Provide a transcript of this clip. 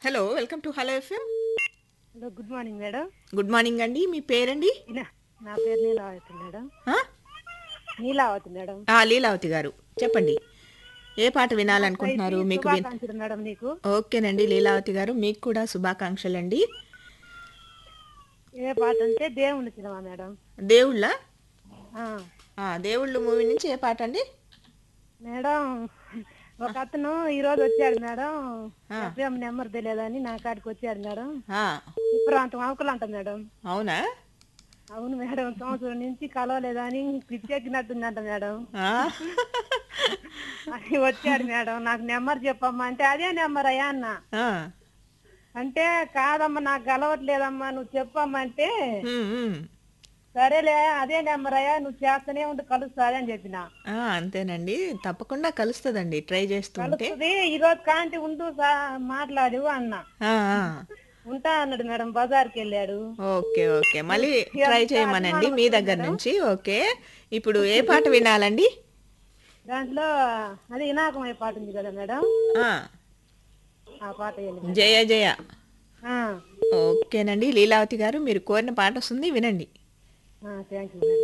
Hello welcome to hello FM hello good morning madam good morning అండి మీ పేరండి ఇలా నా పేరు నీలావతి మేడం ఆ? నీలావతి మేడం ఆ, లీలావతి గారు చెప్పండి ఏ పాట వినాలనుకుంటున్నారు మీకు విన్ శుభాకాంక్షలు మేడం నీకు ఓకేనండి లీలావతి గారు మీకు కూడా శుభాకాంక్షలు అండి ఏ పాట అంటే దేవుని సినిమా మేడం దేవుళ్ళ ఆ, ఆ, దేవుళ్ళు మూవీ నుంచి ఏ పాట అండి మేడం ఒక అతను ఈ రోజు వచ్చాడు మేడం ఆ. ఎఫ్ఎం నెంబర్ తెలియదని నా కాడికి వచ్చాడు మేడం ఆ, ఇప్పుడు అంత అంకులు అంట మేడం అవునా అవును మేడం సంవత్సరం నుంచి కలవలేదని పిచ్చెక్కినట్టుందంట మేడం ఆ? అని వచ్చాడు మేడం నాకు నెంబర్ చెప్పమ్మా అంటే అదే నెంబర్ అయ్యా అన్న ఆ. అంటే కాదమ్మా నాకు కలవట్లేదమ్మా నువ్వు చెప్పమ్మా అంటే ఉమ్, ఉమ్. సరేలే అదే నెంబర్ అయ్యా నువ్వు చేస్తూనే ఉండి కలుస్తుంది అని చెప్పిన ఆ, అంతేనండి తప్పకుండా కలుస్తుందండి ట్రై చేస్తూ ఉంటే కలుస్తుంది ఈ రోజు కాంటి ఉంటూ సా- మాట్లాడు అన్న ఆ, ఆ. ఉంటా అన్నాడు మేడం బజార్కి వెళ్ళాడు ఓకే ఓకే మళ్ళీ ట్రై చేయమనండి మీ దగ్గర నుంచి ఓకే ఇప్పుడు ఏ పాట వినాలండి దాంట్లో అది వినాకమై పాట ఉంది కదా మేడం ఆ, ఆ పాట వేయండి జయ జయ ఆ, ఓకేనండి లీలావతి గారు మీరు కోరిన పాట వస్తుంది వినండి ఆ, థ్యాంక్ యూ మేడం